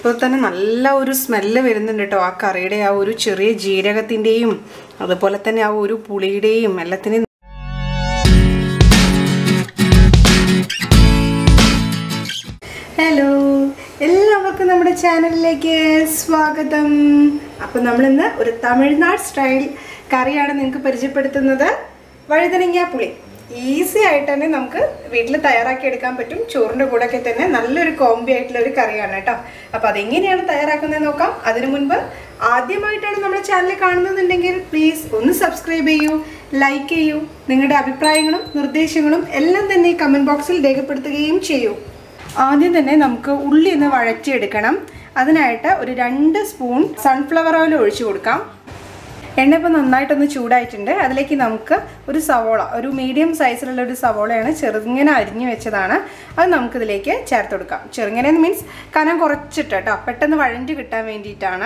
ഇപ്പോൾ തന്നെ നല്ല ഒരു സ്മെല്ല് വരുന്നുണ്ട് കേട്ടോ ആ കറിയുടെ ആ ഒരു ചെറിയ ജീരകത്തിൻ്റെയും അതുപോലെ തന്നെ ആ ഒരു പുളിയുടെയും എല്ലാത്തിനെയും ഹലോ എല്ലാവർക്കും നമ്മുടെ ചാനലിലേക്ക് സ്വാഗതം അപ്പം നമ്മളിന്ന് ഒരു തമിഴ്നാട് സ്റ്റൈൽ കറിയാണ് നിങ്ങൾക്ക് പരിചയപ്പെടുത്തുന്നത് വഴുതനങ്ങ പുളി ഈസി ആയിട്ട് തന്നെ നമുക്ക് വീട്ടിൽ തയ്യാറാക്കി എടുക്കാൻ പറ്റും ചോറിൻ്റെ കൂടെയൊക്കെ തന്നെ നല്ലൊരു കോംബി ആയിട്ടുള്ള ഒരു കറിയാണ് കേട്ടോ അപ്പോൾ അതെങ്ങനെയാണ് തയ്യാറാക്കുന്നത് നോക്കാം അതിനു മുൻപ് ആദ്യമായിട്ടാണ് നമ്മുടെ ചാനൽ കാണുന്നുണ്ടെങ്കിൽ പ്ലീസ് ഒന്ന് സബ്സ്ക്രൈബ് ചെയ്യൂ ലൈക്ക് ചെയ്യൂ നിങ്ങളുടെ അഭിപ്രായങ്ങളും നിർദ്ദേശങ്ങളും എല്ലാം തന്നെ കമൻറ്റ് ബോക്സിൽ രേഖപ്പെടുത്തുകയും ചെയ്യൂ ആദ്യം തന്നെ നമുക്ക് ഉള്ളി ഒന്ന് വഴറ്റിയെടുക്കണം അതിനായിട്ട് ഒരു രണ്ട് സ്പൂൺ സൺഫ്ലവർ ഓയിൽ ഒഴിച്ചു കൊടുക്കാം എണ്ണ ഇപ്പോൾ നന്നായിട്ടൊന്ന് ചൂടായിട്ടുണ്ട് അതിലേക്ക് നമുക്ക് ഒരു സവോള ഒരു മീഡിയം സൈസിലുള്ള ഒരു സവോളയാണ് ചെറുങ്ങനെ അരിഞ്ഞു വെച്ചതാണ് അത് നമുക്കിതിലേക്ക് ചേർത്ത് കൊടുക്കാം ചെറുങ്ങനെ മീൻസ് കനം കുറച്ചിട്ട് കേട്ടോ പെട്ടെന്ന് വഴഞ്ഞ് കിട്ടാൻ വേണ്ടിയിട്ടാണ്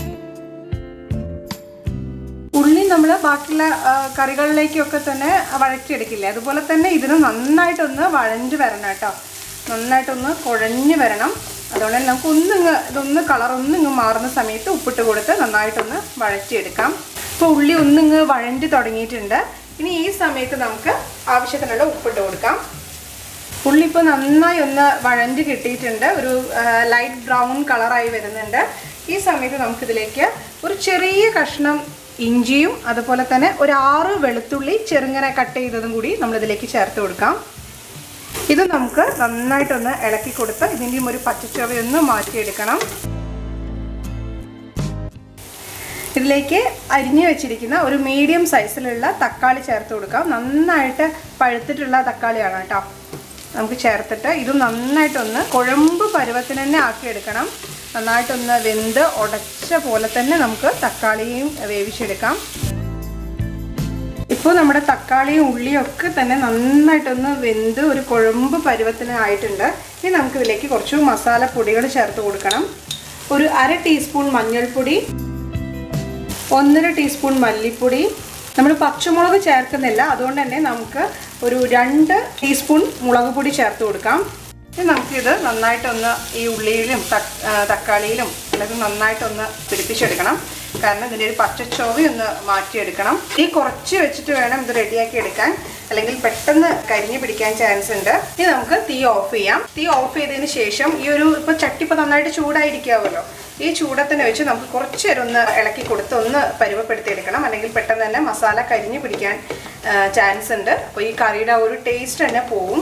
ഉള്ളി നമ്മൾ ബാക്കിയുള്ള ആ, കറികളിലേക്കൊക്കെ തന്നെ വഴറ്റിയെടുക്കില്ലേ അതുപോലെ തന്നെ ഇതിന് നന്നായിട്ടൊന്ന് വഴഞ്ഞ് വരണം കേട്ടോ നന്നായിട്ടൊന്ന് കുഴഞ്ഞ് വരണം അതുകൊണ്ട് തന്നെ നമുക്ക് ഒന്നിങ്ങ് ഇതൊന്ന് കളർ ഒന്നിങ്ങ് മാറുന്ന സമയത്ത് ഉപ്പിട്ട് കൊടുത്ത് നന്നായിട്ടൊന്ന് വഴറ്റിയെടുക്കാം ഇപ്പോൾ ഉള്ളി ഒന്നിങ്ങ് വഴഞ്ഞ് തുടങ്ങിയിട്ടുണ്ട് ഇനി ഈ സമയത്ത് നമുക്ക് ആവശ്യത്തിനുള്ള ഉപ്പിട്ട് കൊടുക്കാം ഉള്ളി ഇപ്പോൾ നന്നായി ഒന്ന് വഴഞ്ഞ് കിട്ടിയിട്ടുണ്ട് ഒരു ലൈറ്റ് ബ്രൗൺ കളറായി വരുന്നുണ്ട് ഈ സമയത്ത് നമുക്കിതിലേക്ക് ഒരു ചെറിയ കഷ്ണം ഇഞ്ചിയും അതുപോലെ തന്നെ ഒരു ആറ് വെളുത്തുള്ളി ചെറുങ്ങനെ കട്ട് ചെയ്തതും കൂടി നമ്മളിതിലേക്ക് ചേർത്ത് കൊടുക്കാം ഇത് നമുക്ക് നന്നായിട്ടൊന്ന് ഇളക്കി കൊടുത്ത് ഇതിൻ്റെയും ഒരു പച്ചച്ചുവയൊന്ന് മാറ്റിയെടുക്കണം ഇതിലേക്ക് അരിഞ്ഞു വെച്ചിരിക്കുന്ന ഒരു മീഡിയം സൈസിലുള്ള തക്കാളി ചേർത്ത് കൊടുക്കാം നന്നായിട്ട് പഴുത്തിട്ടുള്ള തക്കാളിയാണ് കേട്ടോ നമുക്ക് ചേർത്തിട്ട് ഇത് നന്നായിട്ടൊന്ന് കുഴമ്പ് പരുവത്തിന് തന്നെ ആക്കിയെടുക്കണം നന്നായിട്ടൊന്ന് വെന്ത് ഉടച്ച പോലെ തന്നെ നമുക്ക് തക്കാളിയും വേവിച്ചെടുക്കാം ഇപ്പോൾ നമ്മുടെ തക്കാളിയും ഉള്ളിയും ഒക്കെ തന്നെ നന്നായിട്ടൊന്ന് വെന്ത് ഒരു കുഴമ്പ് പരുവത്തിന് ആയിട്ടുണ്ട് ഇനി നമുക്കിതിലേക്ക് കുറച്ച് മസാലപ്പൊടികൾ ചേർത്ത് കൊടുക്കണം ഒരു അര ടീസ്പൂൺ മഞ്ഞൾപ്പൊടി ഒന്നര ടീസ്പൂൺ മല്ലിപ്പൊടി നമ്മൾ പച്ചമുളക് ചേർക്കുന്നില്ല അതുകൊണ്ട് തന്നെ നമുക്ക് ഒരു രണ്ട് ടീസ്പൂൺ മുളക് പൊടി ചേർത്ത് കൊടുക്കാം ഇനി നമുക്കിത് നന്നായിട്ടൊന്ന് ഈ ഉള്ളിയിലും തക്- ആ, തക്കാളിയിലും അല്ലെങ്കിൽ നന്നായിട്ടൊന്ന് പിടിപ്പിച്ചെടുക്കണം കാരണം ഇതിൻ്റെ ഒരു പച്ചച്ചോവി ഒന്ന് മാറ്റിയെടുക്കണം ഈ കുറച്ച് വെച്ചിട്ട് വേണം ഇത് റെഡിയാക്കി എടുക്കാൻ അല്ലെങ്കിൽ പെട്ടെന്ന് കരിഞ്ഞു പിടിക്കാൻ ചാൻസ് ഉണ്ട് ഇനി നമുക്ക് തീ ഓഫ് ചെയ്യാം തീ ഓഫ് ചെയ്തതിന് ശേഷം ഈ ഒരു ഇപ്പോൾ ചട്ടി ഇപ്പോൾ നന്നായിട്ട് ചൂടായിരിക്കാമല്ലോ ഈ ചൂടത്തിന് വെച്ച് നമുക്ക് കുറച്ച് നേരം ഒന്ന് ഇളക്കി കൊടുത്ത് ഒന്ന് പരുവപ്പെടുത്തി എടുക്കണം അല്ലെങ്കിൽ പെട്ടെന്ന് തന്നെ മസാല കരിഞ്ഞു പിടിക്കാൻ ചാൻസ് ഉണ്ട് അപ്പോൾ ഈ കറിയുടെ ആ ഒരു ടേസ്റ്റ് തന്നെ പോവും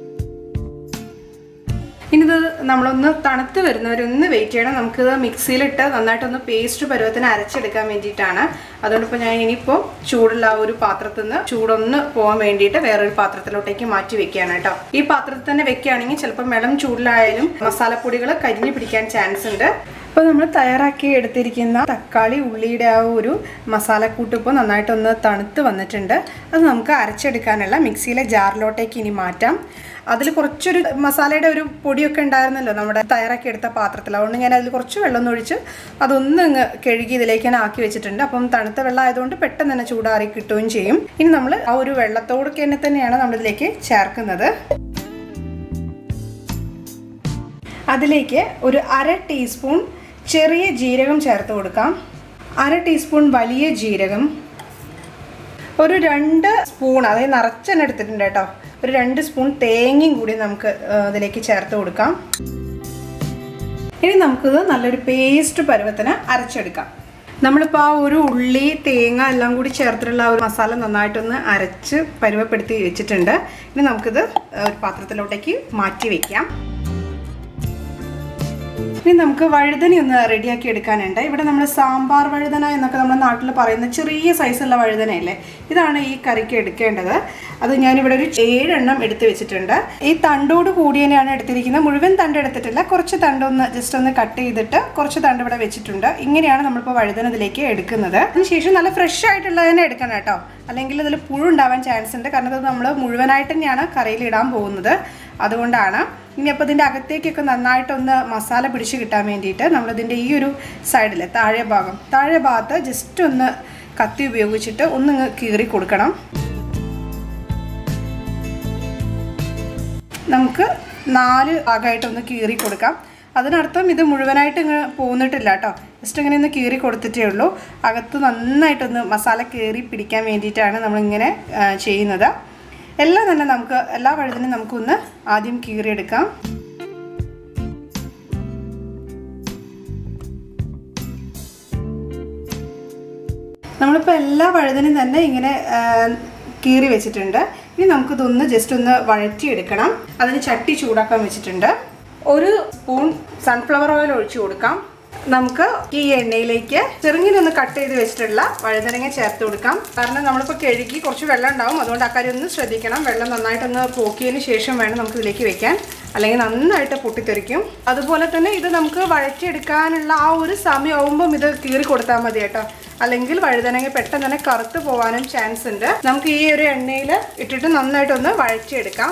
ഇനി ഇത് നമ്മളൊന്ന് തണുത്ത് വരുന്നവരൊന്ന് വെയിറ്റ് ചെയ്യണം നമുക്കിത് മിക്സിയിലിട്ട് നന്നായിട്ടൊന്ന് പേസ്റ്റ് പരുവത്തിന് അരച്ചെടുക്കാൻ വേണ്ടിയിട്ടാണ് അതുകൊണ്ട് ഇപ്പോൾ ഞാൻ ഇനിയിപ്പോൾ ചൂടുള്ള ആ ഒരു പാത്രത്തിൽ നിന്ന് ചൂടൊന്ന് പോകാൻ വേണ്ടിയിട്ട് വേറൊരു പാത്രത്തിലോട്ടേക്ക് മാറ്റി വെക്കുകയാണ് കേട്ടോ ഈ പാത്രത്തിൽ തന്നെ വെക്കുകയാണെങ്കിൽ ചിലപ്പോൾ മെളം ചൂടിലായാലും മസാലപ്പൊടികൾ കരിഞ്ഞു പിടിക്കാൻ ചാൻസ് ഉണ്ട് ഇപ്പോൾ നമ്മൾ തയ്യാറാക്കി എടുത്തിരിക്കുന്ന തക്കാളി ഉള്ളിയുടെ ആ ഒരു മസാലക്കൂട്ട് ഇപ്പോൾ നന്നായിട്ടൊന്ന് തണുത്ത് വന്നിട്ടുണ്ട് അത് നമുക്ക് അരച്ചെടുക്കാനുള്ള മിക്സിയിലെ ജാറിലോട്ടേക്ക് ഇനി മാറ്റാം അതിൽ കുറച്ചൊരു മസാലയുടെ ഒരു പൊടിയൊക്കെ ഉണ്ടായിരുന്നല്ലോ നമ്മുടെ തയ്യാറാക്കി എടുത്ത പാത്രത്തിൽ അതുകൊണ്ട് ഞാൻ അതിൽ കുറച്ച് വെള്ളം ഒന്ന് ഒഴിച്ച് അതൊന്ന് അങ്ങ് കഴുകി ഇതിലേക്ക് ഞാൻ ആക്കി വെച്ചിട്ടുണ്ട് അപ്പം തണുത്ത വെള്ളം ആയതുകൊണ്ട് പെട്ടെന്ന് തന്നെ ചൂടാറി കിട്ടുകയും ചെയ്യും ഇനി നമ്മൾ ആ ഒരു വെള്ളത്തോടൊക്കെ തന്നെ തന്നെയാണ് നമ്മളിതിലേക്ക് ചേർക്കുന്നത് അതിലേക്ക് ഒരു അര ടീസ്പൂൺ ചെറിയ ജീരകം ചേർത്ത് കൊടുക്കാം അര ടീസ്പൂൺ വലിയ ജീരകം ഒരു രണ്ട് സ്പൂൺ അതായത് നിറച്ചെണ്ണ എടുത്തിട്ടുണ്ട് കേട്ടോ ഒരു രണ്ട് സ്പൂൺ തേങ്ങയും കൂടി നമുക്ക് ആ, ഇതിലേക്ക് ചേർത്ത് കൊടുക്കാം ഇനി നമുക്കിത് നല്ലൊരു പേസ്റ്റ് പരുവത്തിന് അരച്ചെടുക്കാം നമ്മളിപ്പോൾ ആ ഒരു ഉള്ളി തേങ്ങ എല്ലാം കൂടി ചേർത്തിട്ടുള്ള ആ ഒരു മസാല നന്നായിട്ടൊന്ന് അരച്ച് പരുവപ്പെടുത്തി വെച്ചിട്ടുണ്ട് ഇനി നമുക്കിത് ഒരു പാത്രത്തിലോട്ടേക്ക് മാറ്റി വയ്ക്കാം ഇനി നമുക്ക് വഴുതന ഒന്ന് റെഡിയാക്കി എടുക്കാനുണ്ട് ഇവിടെ നമ്മൾ സാമ്പാർ വഴുതന എന്നൊക്കെ നമ്മുടെ നാട്ടിൽ പറയുന്ന ചെറിയ സൈസുള്ള വഴുതനയല്ലേ ഇതാണ് ഈ കറിക്ക് എടുക്കേണ്ടത് അത് ഞാനിവിടെ ഒരു ഏഴെണ്ണം എടുത്ത് വെച്ചിട്ടുണ്ട് ഈ തണ്ടോട് കൂടി തന്നെയാണ് എടുത്തിരിക്കുന്നത് മുഴുവൻ തണ്ട് എടുത്തിട്ടില്ല കുറച്ച് തണ്ട് ഒന്ന് ജസ്റ്റ് ഒന്ന് കട്ട് ചെയ്തിട്ട് കുറച്ച് തണ്ട് ഇവിടെ വെച്ചിട്ടുണ്ട് ഇങ്ങനെയാണ് നമ്മളിപ്പോൾ വഴുതന ഇതിലേക്ക് എടുക്കുന്നത് അതിനുശേഷം നല്ല ഫ്രഷ് ആയിട്ടുള്ള തന്നെ എടുക്കണം കേട്ടോ അല്ലെങ്കിൽ ഇതിൽ പുഴുണ്ടാവാൻ ചാൻസ് ഉണ്ട് കാരണം ഇത് നമ്മൾ മുഴുവനായിട്ട് തന്നെയാണ് കറിയിൽ ഇടാൻ പോകുന്നത് അതുകൊണ്ടാണ് ഇനി അപ്പോൾ ഇതിൻ്റെ അകത്തേക്കൊക്കെ നന്നായിട്ടൊന്ന് മസാല പിടിച്ച് കിട്ടാൻ വേണ്ടിയിട്ട് നമ്മളിതിൻ്റെ ഈ ഒരു സൈഡിൽ താഴെ ഭാഗം താഴെ ഭാഗത്ത് ജസ്റ്റ് ഒന്ന് കത്തി ഉപയോഗിച്ചിട്ട് ഒന്നിങ്ങ് കീറി കൊടുക്കണം നമുക്ക് നാല് ഭാഗമായിട്ടൊന്ന് കീറി കൊടുക്കാം അതിനർത്ഥം ഇത് മുഴുവനായിട്ട് ഇങ്ങ് പോന്നിട്ടില്ല കേട്ടോ ജസ്റ്റ് ഇങ്ങനെ ഒന്ന് കീറി കൊടുത്തിട്ടേ ഉള്ളൂ അകത്ത് നന്നായിട്ടൊന്ന് മസാല കയറി പിടിക്കാൻ വേണ്ടിയിട്ടാണ് നമ്മളിങ്ങനെ ആ, ചെയ്യുന്നത് എല്ലാം തന്നെ നമുക്ക് എല്ലാ വഴുതനും നമുക്കൊന്ന് ആദ്യം കീറിയെടുക്കാം നമ്മളിപ്പോൾ എല്ലാ വഴുതനും തന്നെ ഇങ്ങനെ ആ, കീറി വെച്ചിട്ടുണ്ട് ഇനി നമുക്കിതൊന്ന് ജസ്റ്റ് ഒന്ന് വഴറ്റിയെടുക്കണം അതിന് ചട്ടി ചൂടാക്കാൻ വെച്ചിട്ടുണ്ട് ഒരു സ്പൂൺ സൺഫ്ലവർ ഓയിൽ ഒഴിച്ചു കൊടുക്കാം നമുക്ക് ഈ എണ്ണയിലേക്ക് ചെറുങ്ങിനൊന്ന് കട്ട് ചെയ്ത് വെച്ചിട്ടുള്ള വഴുതനങ്ങ ചേർത്ത് കൊടുക്കാം കാരണം നമ്മളിപ്പോൾ കഴുകി കുറച്ച് വെള്ളം ഉണ്ടാവും അതുകൊണ്ട് അക്കാര്യം ഒന്ന് ശ്രദ്ധിക്കണം വെള്ളം നന്നായിട്ടൊന്ന് പോക്കിയതിന് ശേഷം വേണം നമുക്ക് ഇതിലേക്ക് വെക്കാൻ അല്ലെങ്കിൽ നന്നായിട്ട് പൊട്ടിത്തെറിക്കും അതുപോലെ തന്നെ ഇത് നമുക്ക് വഴറ്റിയെടുക്കാനുള്ള ആ ഒരു സമയമാകുമ്പം ഇത് കീറി കൊടുത്താൽ മതി കേട്ടോ അല്ലെങ്കിൽ വഴുതനങ്ങ പെട്ടെന്ന് തന്നെ കറുത്ത് പോകാനും ചാൻസ് ഉണ്ട് നമുക്ക് ഈ ഒരു എണ്ണയിൽ ഇട്ടിട്ട് നന്നായിട്ടൊന്ന് വഴറ്റിയെടുക്കാം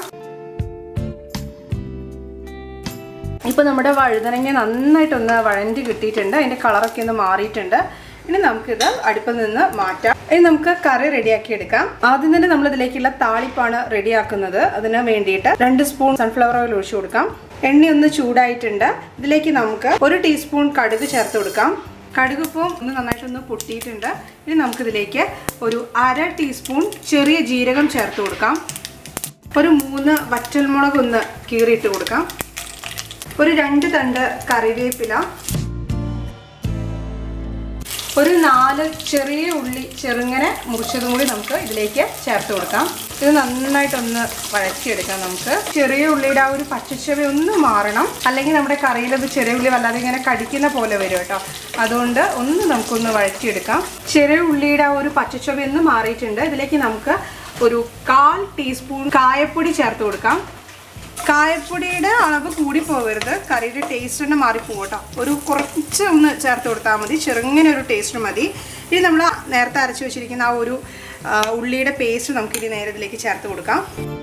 ഇപ്പോൾ നമ്മുടെ വഴുതനങ്ങ നന്നായിട്ടൊന്ന് വഴണ്ടി കിട്ടിയിട്ടുണ്ട് അതിൻ്റെ കളറൊക്കെ ഒന്ന് മാറിയിട്ടുണ്ട് ഇനി നമുക്കിത് അടുപ്പിൽ നിന്ന് മാറ്റാം ഇനി നമുക്ക് കറി റെഡിയാക്കി എടുക്കാം ആദ്യം തന്നെ നമ്മൾ ഇതിലേക്കുള്ള താളിപ്പാണ് റെഡിയാക്കുന്നത് അതിന് വേണ്ടിയിട്ട് രണ്ട് സ്പൂൺ സൺഫ്ലവർ ഓയിൽ ഒഴിച്ചു കൊടുക്കാം എണ്ണ ഒന്ന് ചൂടായിട്ടുണ്ട് ഇതിലേക്ക് നമുക്ക് ഒരു ടീസ്പൂൺ കടുക് ചേർത്ത് കൊടുക്കാം കടുകിപ്പം ഒന്ന് നന്നായിട്ടൊന്ന് പൊട്ടിയിട്ടുണ്ട് ഇനി നമുക്കിതിലേക്ക് ഒരു അര ടീസ്പൂൺ ചെറിയ ജീരകം ചേർത്ത് കൊടുക്കാം ഒരു മൂന്ന് വറ്റൽമുളക് ഒന്ന് കീറിയിട്ട് കൊടുക്കാം ഒരു രണ്ട് തണ്ട് കറിവേപ്പില ഒരു നാല് ചെറിയ ഉള്ളി ചെറുങ്ങനെ മുറിച്ചതും കൂടി നമുക്ക് ഇതിലേക്ക് ചേർത്ത് കൊടുക്കാം ഇത് നന്നായിട്ടൊന്ന് വഴറ്റിയെടുക്കാം നമുക്ക് ചെറിയ ഉള്ളിയുടെ ആ ഒരു പച്ചച്ചവ ഒന്ന് മാറണം അല്ലെങ്കിൽ നമ്മുടെ കറിയിലത് ചെറിയ ഉള്ളി വല്ലാതെ ഇങ്ങനെ കടിക്കുന്ന പോലെ വരും കേട്ടോ അതുകൊണ്ട് ഒന്ന് നമുക്കൊന്ന് വഴറ്റിയെടുക്കാം ചെറിയ ഉള്ളിയുടെ ആ ഒരു പച്ചച്ചവ ഒന്ന് മാറിയിട്ടുണ്ട് ഇതിലേക്ക് നമുക്ക് ഒരു കാൽ ടീസ്പൂൺ കായപ്പൊടി ചേർത്ത് കൊടുക്കാം കായപ്പൊടിയുടെ അളവ് കൂടി പോകരുത് കറിയുടെ ടേസ്റ്റ് തന്നെ മാറിപ്പോകും കേട്ടോ ഒരു കുറച്ച് ഒന്ന് ചേർത്ത് കൊടുത്താൽ മതി ചെറുങ്ങനെ ഒരു ടേസ്റ്റ് മതി ഇനി നമ്മൾ നേരത്തെ അരച്ച് വെച്ചിരിക്കുന്ന ആ ഒരു ആ, ഉള്ളിയുടെ പേസ്റ്റ് നമുക്കിനി നേരെ ഇതിലേക്ക് ചേർത്ത് കൊടുക്കാം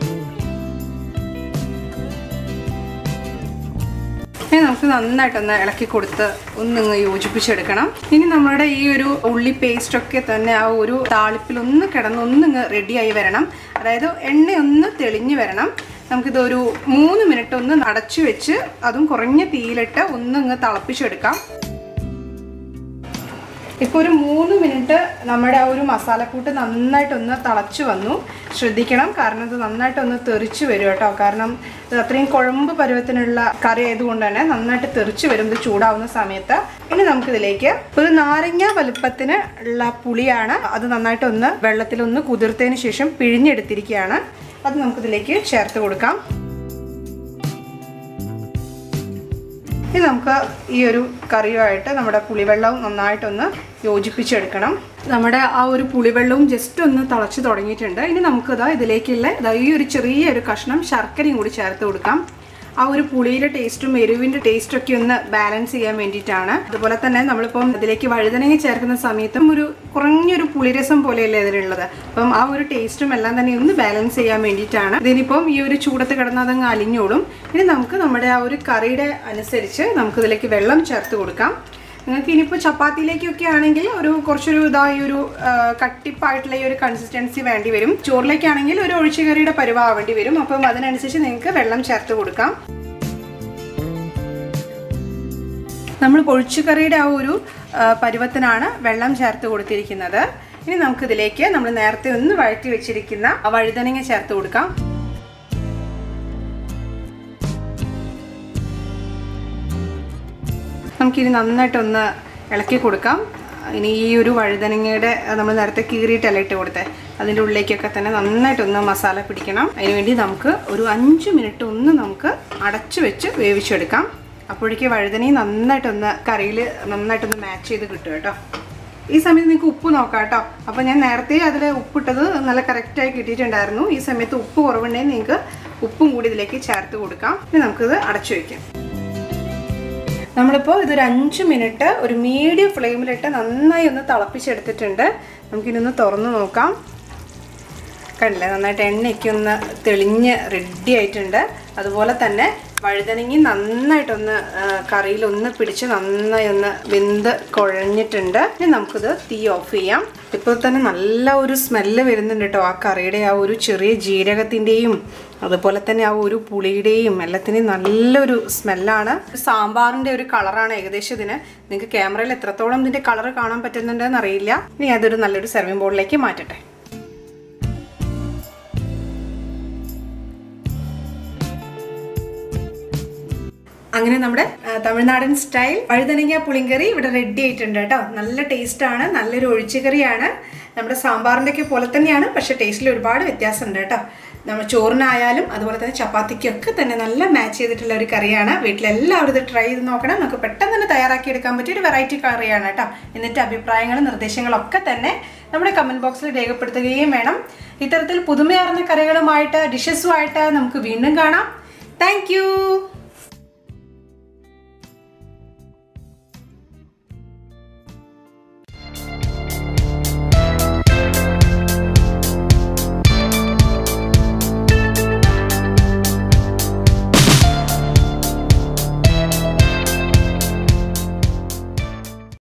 ഇനി നമുക്ക് നന്നായിട്ടൊന്ന് ഇളക്കി കൊടുത്ത് ഒന്നിങ്ങ് യോജിപ്പിച്ചെടുക്കണം ഇനി നമ്മുടെ ഈ ഒരു ഉള്ളി പേസ്റ്റ് ഒക്കെ തന്നെ ആ ഒരു താളിപ്പിൽ ഒന്ന് കിടന്ന് ഒന്നിങ്ങ് റെഡിയായി വരണം അതായത് എണ്ണ ഒന്ന് തെളിഞ്ഞു വരണം നമുക്കിത് ഒരു മൂന്ന് മിനിറ്റ് ഒന്ന് അടച്ചു വെച്ച് അതും കുറഞ്ഞ തീയിലിട്ട് ഒന്നിങ്ങ് തിളപ്പിച്ചെടുക്കാം ഇപ്പോൾ ഒരു മൂന്ന് മിനിറ്റ് നമ്മുടെ ആ ഒരു മസാലക്കൂട്ട് നന്നായിട്ടൊന്ന് തിളച്ച് വന്നു ശ്രദ്ധിക്കണം കാരണം ഇത് നന്നായിട്ടൊന്ന് തെറിച്ച് വരും കേട്ടോ കാരണം ഇത് അത്രയും കുഴമ്പ് പരുവത്തിനുള്ള കറി ആയതുകൊണ്ട് തന്നെ നന്നായിട്ട് തെറിച്ച് വരും ഇത് ചൂടാവുന്ന സമയത്ത് ഇനി നമുക്കിതിലേക്ക് ഒരു നാരങ്ങ വലുപ്പത്തിന് ഉള്ള പുളിയാണ് അത് നന്നായിട്ടൊന്ന് വെള്ളത്തിലൊന്ന് കുതിർത്തതിന് ശേഷം പിഴിഞ്ഞെടുത്തിരിക്കുകയാണ് അത് നമുക്കിതിലേക്ക് ചേർത്ത് കൊടുക്കാം ഇനി നമുക്ക് ഈ ഒരു കറിയുമായിട്ട് നമ്മുടെ പുളിവെള്ളവും നന്നായിട്ടൊന്ന് യോജിപ്പിച്ചെടുക്കണം നമ്മുടെ ആ ഒരു പുളിവെള്ളവും ജസ്റ്റ് ഒന്ന് തിളച്ച് തുടങ്ങിയിട്ടുണ്ട് ഇനി നമുക്കിതാ ഇതിലേക്കുള്ള ഇതാ ഈ ഒരു ചെറിയൊരു കഷ്ണം ശർക്കരയും കൂടി ചേർത്ത് കൊടുക്കാം ആ ഒരു പുളിയുടെ ടേസ്റ്റും എരിവിൻ്റെ ടേസ്റ്റും ഒക്കെ ഒന്ന് ബാലൻസ് ചെയ്യാൻ വേണ്ടിയിട്ടാണ് അതുപോലെ തന്നെ നമ്മളിപ്പം ഇതിലേക്ക് വഴുതനങ്ങ ചേർക്കുന്ന സമയത്തും ഒരു കുറഞ്ഞൊരു പുളിരസം പോലെയല്ലേ ഇതിലുള്ളത് അപ്പം ആ ഒരു ടേസ്റ്റും എല്ലാം തന്നെ ഒന്ന് ബാലൻസ് ചെയ്യാൻ വേണ്ടിയിട്ടാണ് ഇതിനിപ്പം ഈ ഒരു ചൂടത്ത് കിടന്ന് അതങ്ങ് അലിഞ്ഞോളും ഇനി നമുക്ക് നമ്മുടെ ആ ഒരു കറിയുടെ അനുസരിച്ച് നമുക്കിതിലേക്ക് വെള്ളം ചേർത്ത് കൊടുക്കാം നിങ്ങൾക്ക് ഇനിയിപ്പോൾ ചപ്പാത്തിയിലേക്കൊക്കെ ആണെങ്കിൽ ഒരു കുറച്ചൊരു ഇതായി ഒരു ആ, കട്ടിപ്പായിട്ടുള്ള ഈ ഒരു കൺസിസ്റ്റൻസി വേണ്ടി വരും ചോറിലേക്കാണെങ്കിൽ ഒരു ഒഴിച്ചുകറിയുടെ പരുവാവേണ്ടി വരും അപ്പം അതിനനുസരിച്ച് നിങ്ങൾക്ക് വെള്ളം ചേർത്ത് കൊടുക്കാം നമ്മൾ ഒഴിച്ചുകറിയുടെ ആ ഒരു ആ, പരുവത്തിനാണ് വെള്ളം ചേർത്ത് കൊടുത്തിരിക്കുന്നത് ഇനി നമുക്കിതിലേക്ക് നമ്മൾ നേരത്തെ ഒന്ന് വഴറ്റി വെച്ചിരിക്കുന്ന ആ വഴുതനങ്ങ ചേർത്ത് കൊടുക്കാം നമുക്കിനി നന്നായിട്ടൊന്ന് ഇളക്കി കൊടുക്കാം ഇനി ഈ ഒരു വഴുതനങ്ങയുടെ നമ്മൾ നേരത്തെ കീറിയിട്ടല്ല ഇട്ട് കൊടുത്തേ അതിൻ്റെ ഉള്ളിലേക്കൊക്കെ തന്നെ നന്നായിട്ടൊന്ന് മസാല പിടിക്കണം അതിനുവേണ്ടി നമുക്ക് ഒരു അഞ്ച് മിനിറ്റ് ഒന്ന് നമുക്ക് അടച്ചു വെച്ച് വേവിച്ചെടുക്കാം അപ്പോഴേക്ക് വഴുതനയും നന്നായിട്ടൊന്ന് കറിയിൽ നന്നായിട്ടൊന്ന് മാച്ച് ചെയ്ത് കിട്ടും കേട്ടോ ഈ സമയത്ത് നിങ്ങൾക്ക് ഉപ്പ് നോക്കാം കേട്ടോ അപ്പോൾ ഞാൻ നേരത്തെ അതിൽ ഉപ്പിട്ടത് നല്ല കറക്റ്റായി കിട്ടിയിട്ടുണ്ടായിരുന്നു ഈ സമയത്ത് ഉപ്പ് കുറവുണ്ടെങ്കിൽ നിങ്ങൾക്ക് ഉപ്പും കൂടി ഇതിലേക്ക് ചേർത്ത് കൊടുക്കാം ഇനി നമുക്കിത് അടച്ചു വയ്ക്കാം നമ്മളിപ്പോൾ ഇതൊരു അഞ്ച് മിനിറ്റ് ഒരു മീഡിയം ഫ്ലെയിമിലിട്ട് നന്നായി ഒന്ന് തിളപ്പിച്ചെടുത്തിട്ടുണ്ട് നമുക്കിനൊന്ന് തുറന്ന് നോക്കാം കണ്ടില്ലേ നന്നായിട്ട് എണ്ണയൊക്കെ ഒന്ന് തെളിഞ്ഞ് റെഡി ആയിട്ടുണ്ട് അതുപോലെ തന്നെ വഴുതനങ്ങി നന്നായിട്ടൊന്ന് ആ, കറിയിലൊന്ന് പിടിച്ച് നന്നായി ഒന്ന് വെന്ത് കുഴഞ്ഞിട്ടുണ്ട് ഇനി നമുക്കിത് തീ ഓഫ് ചെയ്യാം ഇപ്പോൾ തന്നെ നല്ല ഒരു സ്മെല്ല് വരുന്നുണ്ട് കേട്ടോ ആ കറിയുടെ ആ ഒരു ചെറിയ ജീരകത്തിൻ്റെയും അതുപോലെ തന്നെ ആ ഒരു പുളിയുടെയും എല്ലാത്തിനെയും നല്ലൊരു സ്മെല്ലാണ് സാമ്പാറിൻ്റെ ഒരു കളറാണ് ഏകദേശം ഇതിന് നിങ്ങൾക്ക് ക്യാമറയിൽ എത്രത്തോളം ഇതിൻ്റെ കളർ കാണാൻ പറ്റുന്നുണ്ടെന്ന് അറിയില്ല ഇനി അതൊരു നല്ലൊരു സെർവിങ് ബോർഡിലേക്ക് മാറ്റട്ടെ അങ്ങനെ നമ്മുടെ ആ, തമിഴ്നാടൻ സ്റ്റൈൽ വഴുതനങ്ങ പുളിങ്കറി ഇവിടെ റെഡി ആയിട്ടുണ്ട് കേട്ടോ നല്ല ടേസ്റ്റ് ആണ് നല്ലൊരു ഒഴിച്ചുകറിയാണ് നമ്മുടെ സാമ്പാറിൻ്റെ ഒക്കെ പോലെ തന്നെയാണ് പക്ഷേ ടേസ്റ്റിൽ ഒരുപാട് വ്യത്യാസമുണ്ട് കേട്ടോ നമ്മൾ ചോറിനായാലും അതുപോലെ തന്നെ ചപ്പാത്തിക്കൊക്കെ തന്നെ നല്ല മാച്ച് ചെയ്തിട്ടുള്ള ഒരു കറിയാണ് വീട്ടിലെല്ലാവരും ഇത് ട്രൈ ചെയ്ത് നോക്കണം നമുക്ക് പെട്ടെന്ന് തന്നെ തയ്യാറാക്കി എടുക്കാൻ പറ്റിയ ഒരു വെറൈറ്റി കറിയാണ് കേട്ടോ എന്നിട്ട് അഭിപ്രായങ്ങളും നിർദ്ദേശങ്ങളൊക്കെ തന്നെ നമ്മുടെ കമൻറ്റ് ബോക്സിൽ രേഖപ്പെടുത്തുകയും വേണം ഇത്തരത്തിൽ പുതുമയാർന്ന കറികളുമായിട്ട് ഡിഷസുമായിട്ട് നമുക്ക് വീണ്ടും കാണാം താങ്ക്